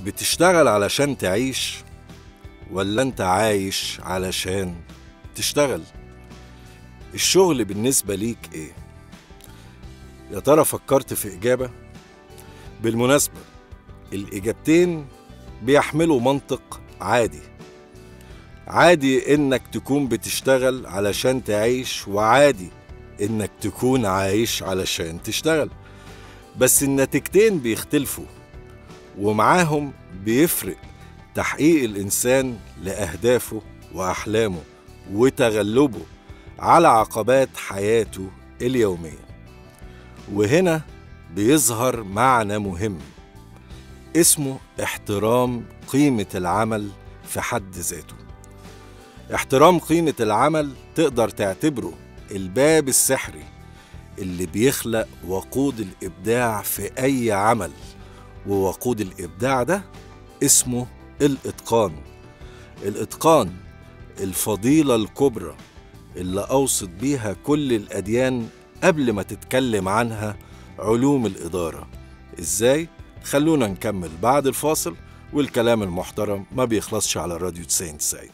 بتشتغل علشان تعيش ولا انت عايش علشان تشتغل الشغل بالنسبة ليك ايه يا ترى فكرت في إجابة بالمناسبة الإجابتين بيحملوا منطق عادي عادي إنك تكون بتشتغل علشان تعيش وعادي إنك تكون عايش علشان تشتغل بس النتيجتين بيختلفوا ومعاهم بيفرق تحقيق الإنسان لأهدافه وأحلامه وتغلبه على عقبات حياته اليومية وهنا بيظهر معنى مهم اسمه احترام قيمة العمل في حد ذاته احترام قيمة العمل تقدر تعتبره الباب السحري اللي بيخلق وقود الإبداع في أي عمل ووقود الإبداع ده اسمه الإتقان الإتقان الفضيلة الكبرى اللي أوصت بيها كل الأديان قبل ما تتكلم عنها علوم الإدارة إزاي؟ خلونا نكمل بعد الفاصل والكلام المحترم ما بيخلصش على راديو 99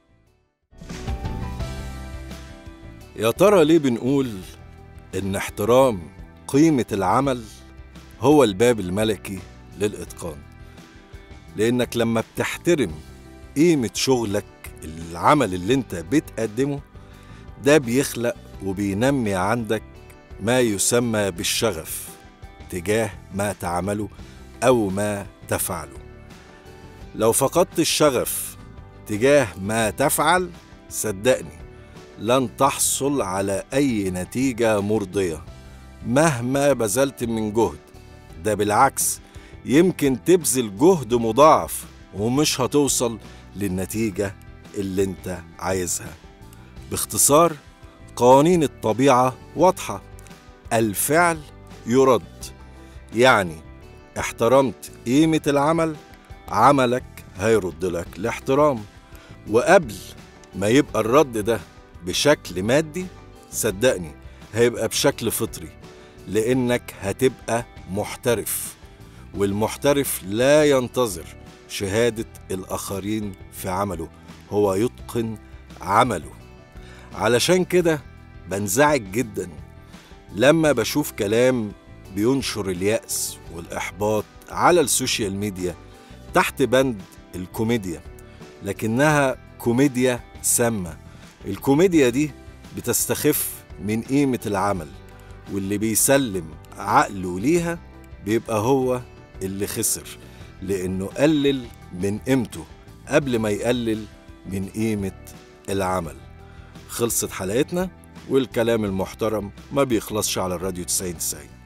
يا ترى ليه بنقول إن احترام قيمة العمل هو الباب الملكي للإتقان لأنك لما بتحترم قيمة شغلك العمل اللي انت بتقدمه ده بيخلق وبينمي عندك ما يسمى بالشغف تجاه ما تعمله أو ما تفعله لو فقدت الشغف تجاه ما تفعل صدقني لن تحصل على أي نتيجة مرضية مهما بذلت من جهد ده بالعكس يمكن تبذل جهد مضاعف ومش هتوصل للنتيجة اللي انت عايزها باختصار قوانين الطبيعة واضحة الفعل يرد يعني احترمت قيمة العمل عملك هيرد لك الاحترام وقبل ما يبقى الرد ده بشكل مادي صدقني هيبقى بشكل فطري لانك هتبقى محترف والمحترف لا ينتظر شهادة الآخرين في عمله هو يتقن عمله علشان كده بنزعج جدا لما بشوف كلام بينشر اليأس والإحباط على السوشيال ميديا تحت بند الكوميديا لكنها كوميديا سامة الكوميديا دي بتستخف من قيمة العمل واللي بيسلم عقله ليها بيبقى هو اللي خسر لأنه قلل من قيمته قبل ما يقلل من قيمة العمل خلصت حلقتنا والكلام المحترم ما بيخلصش على الراديو 90 90